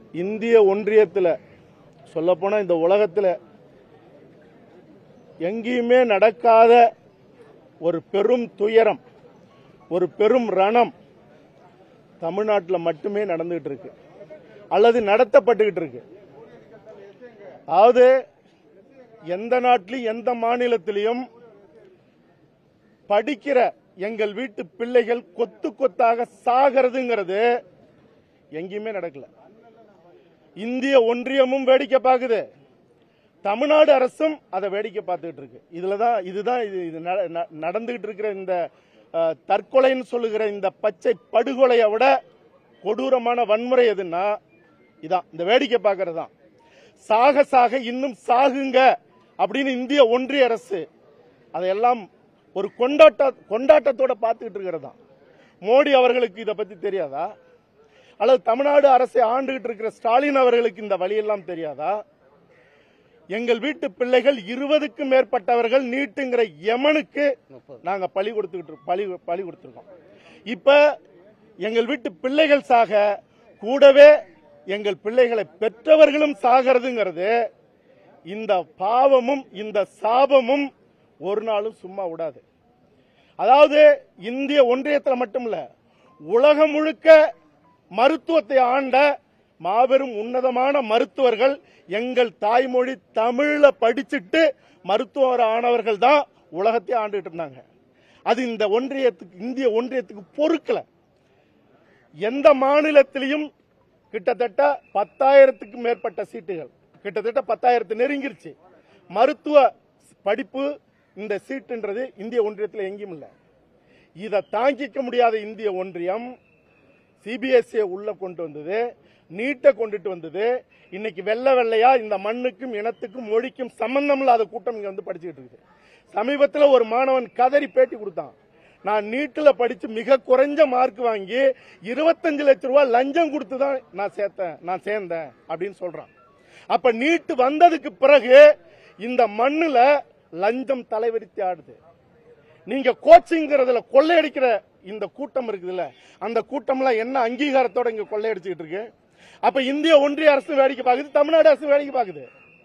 இந்திய ஒன்றியத்தில் சொல்லப்போனால் இந்த உலகத்தில் எங்கேயுமே நடக்காத ஒரு பெரும் துயரம் ஒரு பெரும் ரணம் தமிழ்நாட்டில் மட்டுமே நடந்துகிட்டு இருக்கு அல்லது நடத்தப்பட்டுக்கிட்டு இருக்கு அதாவது எந்த நாட்டிலும் எந்த மாநிலத்திலையும் படிக்கிற எங்கள் வீட்டு பிள்ளைகள் கொத்து கொத்தாக சாகிறதுங்கிறது எங்கேயுமே நடக்கல இந்திய ஒன்றியமும் வேடிக்கை பார்க்குது தமிழ்நாடு அரசும் அதை வேடிக்கை பார்த்துக்கிட்டு இருக்கு இதுல தான் இதுதான் இது இது நட- ந- நடந்துகிட்டு இருக்கிற இந்த அஹ், தற்கொலைன்னு சொல்லுகிற இந்த பச்சை படுகொலையை விட கொடூரமான வன்முறை எதுன்னா இதான் இந்த வேடிக்கை பார்க்கறது தான் சாக சாக இன்னும் சாகுங்க அப்படின்னு இந்திய ஒன்றிய அரசு அதையெல்லாம் ஒரு கொண்டாட்ட கொண்டாட்டத்தோட பார்த்துக்கிட்டு இருக்கிறதா மோடி அவர்களுக்கு இதை பத்தி தெரியாதா அல்லது தமிழ்நாடு அரசை ஆண்டுகிட்டு இருக்கிற ஸ்டாலின் அவர்களுக்கு இந்த வழியெல்லாம் தெரியாதா எங்கள் வீட்டு பிள்ளைகள் இருபதுக்கும் மேற்பட்டவர்கள் நீட்டுங்கிற யமனுக்கு நாங்க பழி கொடுத்துக்கிட்டு பழி பழி கொடுத்துருக்கோம் இப்ப எங்கள் வீட்டு பிள்ளைகள் சாக கூடவே எங்கள் பிள்ளைகளை பெற்றவர்களும் சாகிறதுங்கிறது இந்த பாவமும் இந்த சாபமும் ஒரு நாளும் சும்மா விடாது அதாவது இந்திய ஒன்றியத்தில் மட்டுமல்ல உலகம் முழுக்க மருத்துவத்தை ஆண்ட மாபெரும் உன்னதமான மருத்துவர்கள் எங்கள் தாய்மொழி தமிழ்ல படிச்சுட்டு மருத்துவர் ஆனவர்கள் தான் உலகத்தை ஆண்டுகிட்டு இருந்தாங்க அது இந்த ஒன்றியத்துக்கு இந்திய ஒன்றியத்துக்கு பொறுக்கல எந்த மாநிலத்திலையும் கிட்டத்தட்ட பத்தாயிரத்துக்கும் மேற்பட்ட சீட்டுகள் கிட்டத்தட்ட பத்தாயிரத்து நெருங்கிருச்சு மருத்துவ படிப்பு இந்த சீட்டுன்றது இந்திய ஒன்றியத்தில் எங்கேயும் இல்லை இதை தாங்கிக்க முடியாத இந்திய ஒன்றியம் சிபிஎஸ்இ உள்ள கொண்டு வந்தது நீட்டை கொண்டுட்டு வந்தது இன்னைக்கு வெள்ளை வெள்ளையா இந்த மண்ணுக்கும் இனத்துக்கும் மொழிக்கும் சம்பந்தம் இல்லாத கூட்டம் இங்க வந்து படிச்சுக்கிட்டு இருக்குது சமீபத்தில் ஒரு மாணவன் கதறி பேட்டி கொடுத்தான் நான் நீட்டில் படிச்சு மிக குறைஞ்ச மார்க் வாங்கி இருபத்தஞ்சு லட்ச ரூபாய் லஞ்சம் கொடுத்து தான் நான் சேர்த்தேன் நான் சேர்ந்தேன் அப்படின்னு சொல்றான் அப்ப நீட்டு வந்ததுக்கு பிறகு இந்த மண்ணுல லஞ்சம் தலைவரித்து ஆடுது நீங்க கோச்சிங்கிறதுல கொள்ளையடிக்கிற இந்த கூட்டம் இருக்குதுல்ல அந்த கூட்டம்லாம் என்ன அங்கீகாரத்தோட இங்க கொள்ளையடிச்சுக்கிட்டு இருக்கு அப்ப இந்திய ஒன்றிய அரசு வேடிக்கை பார்க்குது தமிழ்நாடு அரசு வேடிக்கை பார்க்குது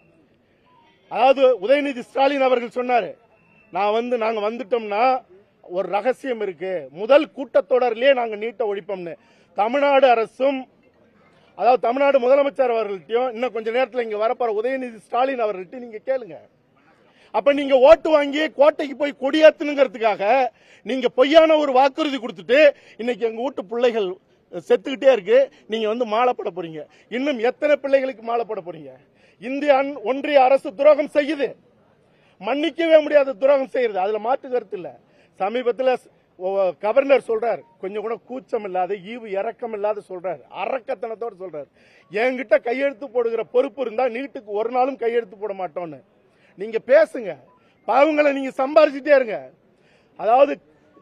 அதாவது உதயநிதி ஸ்டாலின் அவர்கள் சொன்னாரு நான் வந்து நாங்க வந்துட்டோம்னா ஒரு ரகசியம் இருக்கு முதல் கூட்டத்தொடரிலேயே நாங்க நீட்டை ஒழிப்போம்னு தமிழ்நாடு அரசும் அதாவது தமிழ்நாடு முதலமைச்சர் அவர்கள்ட்டையும் இன்னும் கொஞ்ச நேரத்தில் இங்க வரப்போற உதயநிதி ஸ்டாலின் அவர்கள்ட்ட நீங்க கேளுங்க அப்ப நீங்க ஓட்டு வாங்கி கோட்டைக்கு போய் கொடியாத்தணுங்கிறதுக்காக நீங்க பொய்யான ஒரு வாக்குறுதி கொடுத்துட்டு இன்னைக்கு எங்க வீட்டு பிள்ளைகள் செத்துக்கிட்டே இருக்கு நீங்க வந்து மாலை போட போறீங்க இன்னும் எத்தனை பிள்ளைகளுக்கு மாலை போட போறீங்க இந்திய அன்- ஒன்றிய அரசு துரோகம் செய்யுது மன்னிக்கவே முடியாத துரோகம் செய்யறது அதுல மாற்று கருத்து இல்ல சமீபத்தில் கவர்னர் சொல்றார் கொஞ்சம் கூட கூச்சம் இல்லாத ஈவு இறக்கம் இல்லாத சொல்றாரு அரக்கத்தனத்தோட சொல்றாரு என்கிட்ட கையெழுத்து போடுகிற பொறுப்பு இருந்தா நீட்டுக்கு ஒரு நாளும் கையெழுத்து போட மாட்டோம்னு நீங்க பேசுங்க பாவங்களை நீங்க சம்பாரிச்சுட்டே இருங்க அதாவது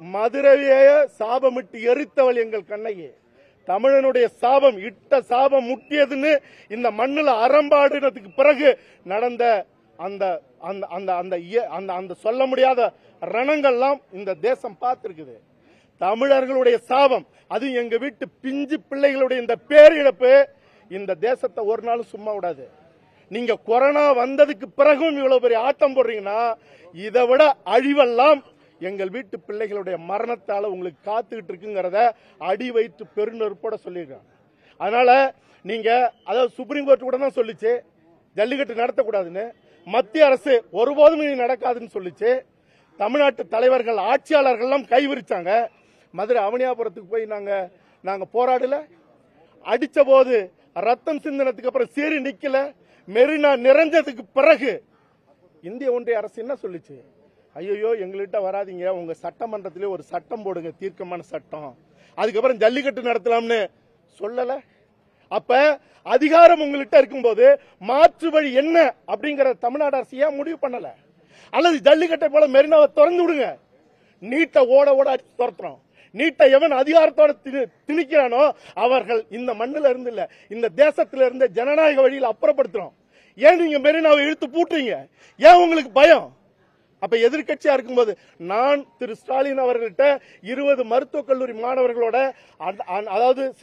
மதுரையே சாபமிட்டு எரித்தவள் எங்கள் கண்ணையே தமிழனுடைய சாபம் இட்ட சாபம் முட்டியதுன்னு இந்த மண்ணுல அறம்பாடுனதுக்கு பிறகு நடந்த அந்த அந்த அந்த அந்த இய- அந்த அந்த சொல்ல முடியாத ரணங்கள்லாம் இந்த தேசம் பார்த்திருக்குது தமிழர்களுடைய சாபம் அது எங்க வீட்டு பிஞ்சு பிள்ளைகளுடைய இந்த பேரிழப்பு இந்த தேசத்தை ஒரு நாளும் சும்மா விடாது நீங்க கொரோனா வந்ததுக்கு பிறகும் இவ்வளவு பெரிய ஆட்டம் போடுறீங்கன்னா இதை விட அழிவெல்லாம் எங்கள் வீட்டு பிள்ளைகளுடைய மரணத்தால உங்களுக்கு காத்துக்கிட்டு இருக்குங்கிறத அடி வயிற்று பெருநெருப்போட சொல்லியிருக்காங்க அதனால நீங்க அதாவது சுப்ரீம் கோர்ட் கூட தான் சொல்லிச்சு ஜல்லிக்கட்டு நடத்தக்கூடாதுன்னு மத்திய அரசு ஒருபோதும் இது நடக்காதுன்னு சொல்லிச்சு தமிழ்நாட்டு தலைவர்கள் ஆட்சியாளர்கள்லாம் கை விரிச்சாங்க மதுரை அவனியாபுரத்துக்கு போய் நாங்க நாங்க போராடல அடிச்ச போது ரத்தம் சிந்தினதுக்கு அப்புறம் சீறி நிக்கல மெரினா நிறைஞ்சதுக்கு பிறகு இந்திய ஒன்றிய அரசு என்ன சொல்லுச்சு ஐயோ எங்கள்கிட்ட வராதீங்க உங்க சட்டமன்றத்திலே ஒரு சட்டம் போடுங்க தீர்க்கமான சட்டம் அதுக்கப்புறம் ஜல்லிக்கட்டு நடத்தலாம்னு சொல்லல அப்ப அதிகாரம் உங்கள்கிட்ட இருக்கும்போது மாற்று வழி என்ன அப்படிங்கிற தமிழ்நாடு அரசு ஏன் முடிவு பண்ணல அல்லது ஜல்லிக்கட்டை போல மெரினாவை திறந்து விடுங்க நீட்டை ஓட ஓட அடிச்சு துரத்துறோம் நீட்டை எவன் அதிகாரத்தோட திணி- திணிக்கிறானோ அவர்கள் இந்த மண்ணுல இருந்து இல்ல இந்த தேசத்துல இருந்து ஜனநாயக வழியில் அப்புறப்படுத்துறோம் ஏன் நீங்க மெரினாவை இழுத்து பூட்டுறீங்க ஏன் உங்களுக்கு பயம் அப்ப எதிர்க்கட்சியா இருக்கும்போது நான் திரு ஸ்டாலின் அவர்கள்ட்ட இருபது மருத்துவக் கல்லூரி மாணவர்களோட அந்த- அந்த- அதாவது ச-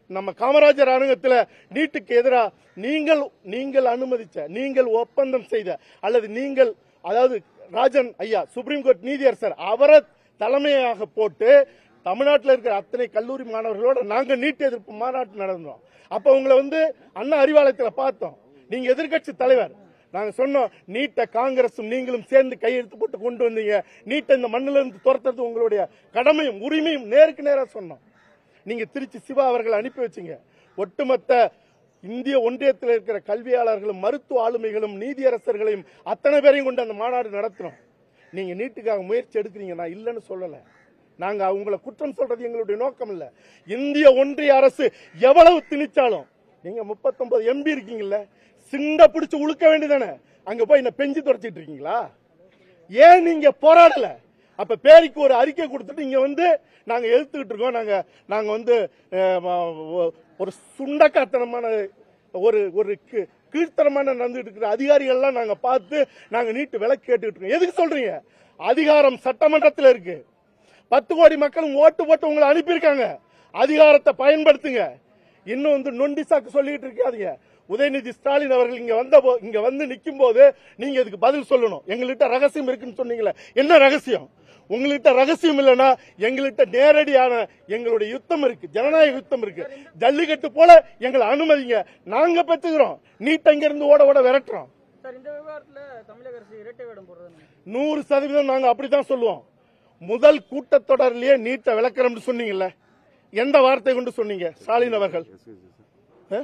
நம்ம காமராஜர் அரங்கத்தில் நீட்டுக்கு எதிராக நீங்கள் நீங்கள் அனுமதிச்ச நீங்கள் ஒப்பந்தம் செய்த அல்லது நீங்கள் அதாவது ராஜன் ஐயா சுப்ரீம் கோர்ட் நீதியரசர் அவரை தலைமையாக போட்டு தமிழ்நாட்டில் இருக்கிற அத்தனை கல்லூரி மாணவர்களோட நாங்க நீட் எதிர்ப்பு மாநாட்டு நடந்தோம் அப்ப உங்களை வந்து அண்ணா அறிவாலயத்தில் பார்த்தோம் நீங்க எதிர்க்கட்சி தலைவர் நாங்க சொன்னோம் நீட்டை காங்கிரசும் நீங்களும் சேர்ந்து கையெழுத்து போட்டு கொண்டு வந்தீங்க நீட்டை இந்த மண்ணில இருந்து துரத்துறது உங்களுடைய கடமையும் உரிமையும் நேருக்கு நேரா சொன்னோம் நீங்க திருச்சி சிவா அவர்களை அனுப்பி வச்சீங்க ஒட்டுமொத்த இந்திய ஒன்றியத்தில் இருக்கிற கல்வியாளர்களும் மருத்துவ ஆளுமைகளும் நீதியரசர்களையும் அத்தனை பேரையும் கொண்டு அந்த மாநாடு நடத்துறோம் நீங்க நீட்டுக்காக முயற்சி எடுக்கிறீங்க நான் இல்லைன்னு சொல்லல நாங்க உங்களை குற்றம் சொல்றது எங்களுடைய நோக்கம் இல்ல இந்திய ஒன்றிய அரசு எவ்வளவு திணிச்சாலும் நீங்க 39 எம்பி இருக்கீங்கல்ல சிண்ட பிடிச்சு உழுக்க வேண்டியதானே அங்க போய் என்ன பெஞ்சு துடைச்சிட்டு இருக்கீங்களா ஏன் நீங்க போராடல அப்ப பேருக்கு ஒரு அறிக்கை கொடுத்துட்டு இங்க வந்து நாங்க எழுத்துக்கிட்டு இருக்கோம் நாங்க நாங்க வந்து அஹ், ஒ- ஒரு சுண்டக்காத்தனமான ஒரு ஒரு கீ- கீழ்த்தனமான நடந்துட்டு இருக்கிற அதிகாரிகள்லாம் நாங்க பார்த்து நாங்க நீட்டு விலக்கு கேட்டுக்கிட்டு இருக்கோம் எதுக்கு சொல்றீங்க அதிகாரம் சட்டமன்றத்தில் இருக்கு பத்து கோடி மக்களும் ஓட்டு போட்டு உங்களை அனுப்பியிருக்காங்க அதிகாரத்தை பயன்படுத்துங்க இன்னும் வந்து நொண்டி சாக்கு சொல்லிட்டு இருக்காதீங்க உதயநிதி ஸ்டாலின் அவர்கள் இங்க வந்த போ- இங்க வந்து நிக்கும் போது நீங்க இதுக்கு பதில் சொல்லணும் எங்கள்கிட்ட ரகசியம் இருக்குன்னு சொன்னீங்களே என்ன ரகசியம் உங்கள்கிட்ட ரகசியம் இல்லைன்னா எங்கள்கிட்ட நேரடியான எங்களுடைய யுத்தம் இருக்கு ஜனநாயக யுத்தம் இருக்கு ஜல்லிக்கட்டு போல எங்களை அனுமதிங்க நாங்க பெற்றுக்கிறோம் நீட் அங்க இருந்து ஓட ஓட விரட்டுறோம் சார் இந்த விவகாரத்துல தமிழக அரசு இரட்டை வேடம் போடுறது நூறு சதவீதம் நாங்க அப்படித்தான் சொல்லுவோம் முதல் கூட்டத்தொடரிலேயே நீட்டை விளக்குறோம்னு சொன்னீங்கல்ல எந்த வார்த்தை கொண்டு சொன்னீங்க ஸ்டாலின் அவர்கள் ஆ?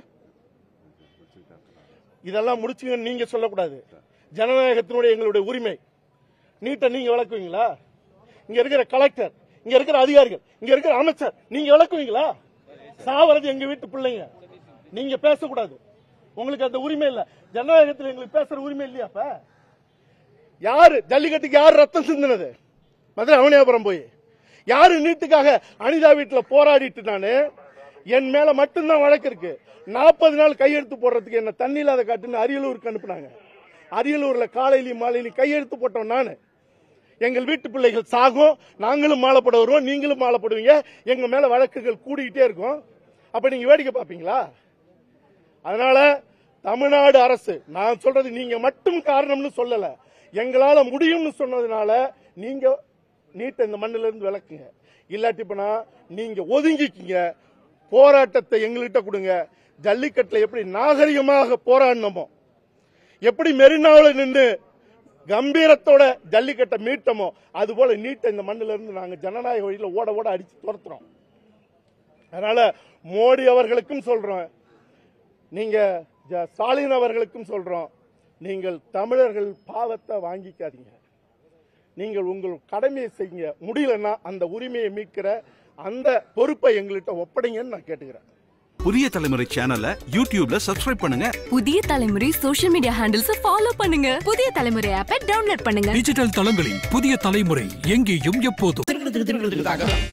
இதெல்லாம் முடிச்சுங்கன்னு நீங்க சொல்லக்கூடாது ஜனநாயகத்தினுடைய எங்களுடைய உரிமை நீட்டை நீங்க விளக்குவீங்களா இங்க இருக்கிற கலெக்டர் இங்க இருக்கிற அதிகாரிகள் இங்க இருக்கிற அமைச்சர் நீங்க விளக்குவீங்களா சாவறது எங்க வீட்டு பிள்ளைங்க நீங்க பேசக்கூடாது உங்களுக்கு அந்த உரிமை இல்ல ஜனநாயகத்தில் எங்களுக்கு பேசுற உரிமை இல்லையா அப்ப யாரு ஜல்லிக்கட்டுக்கு யாரு ரத்தம் சிந்தினது மதுரை அவனியாபுரம் போய் யாரு நீட்டுக்காக அனிதா வீட்டுல போராடிட்டு நானு என் மேல மட்டும்தான் வழக்கு இருக்கு நாற்பது நாள் கையெழுத்து போடுறதுக்கு என்ன தண்ணி இல்லாத காட்டுன்னு அரியலூருக்கு அனுப்புனாங்க அரியலூர்ல காலையிலயும் மாலையிலயும் கையெழுத்து போட்டோம் நானு எங்கள் வீட்டு பிள்ளைகள் சாகும் நாங்களும் மாலைப்பட வருவோம் நீங்களும் மாலைப்படுவீங்க எங்க மேல வழக்குகள் கூடிக்கிட்டே இருக்கும் அப்ப நீங்க வேடிக்கை பார்ப்பீங்களா அதனால தமிழ்நாடு அரசு நான் சொல்றது நீங்க மட்டும் காரணம்னு சொல்லல எங்களால முடியும்னு சொன்னதுனால நீங்க நீட்டை இந்த மண்ணில இருந்து விளக்குங்க இல்லாட்டி போனா நீங்க ஒதுங்கிக்கிங்க போராட்டத்தை எங்கள்கிட்ட கொடுங்க ஜல்லிக்கட்டுல எப்படி நாகரிகமாக போராடினோமோ எப்படி மெரினாவில் நின்று கம்பீரத்தோட ஜல்லிக்கட்டை மீட்டமோ அது போல நீட்டை இந்த மண்ணில இருந்து நாங்க ஜனநாயக வழியில ஓட ஓட அடிச்சு துரத்துறோம் அதனால மோடி அவர்களுக்கும் சொல்றோம் நீங்க ஜ- ஸ்டாலின் அவர்களுக்கும் சொல்றோம் நீங்கள் தமிழர்கள் பாவத்தை வாங்கிக்காதீங்க நீங்கள் உங்கள் கடமையை செய்யுங்க முடியலன்னா அந்த உரிமையை மீட்கிற அந்த பொறுப்பை எங்கள்கிட்ட ஒப்படைங்கன்னு நான் கேட்டுக்கிறேன் புதிய தலைமுறை சேனலை யூடியூப்ல சப்ஸ்கிரைப் பண்ணுங்க புதிய தலைமுறை சோஷியல் மீடியா ஹேண்டில்ஸ் ஃபாலோ பண்ணுங்க புதிய தலைமுறை ஆப்பை டவுன்லோட் பண்ணுங்க டிஜிட்டல் தளங்களில் புதிய தலைமுறை எங்கேயும் எப்போதும்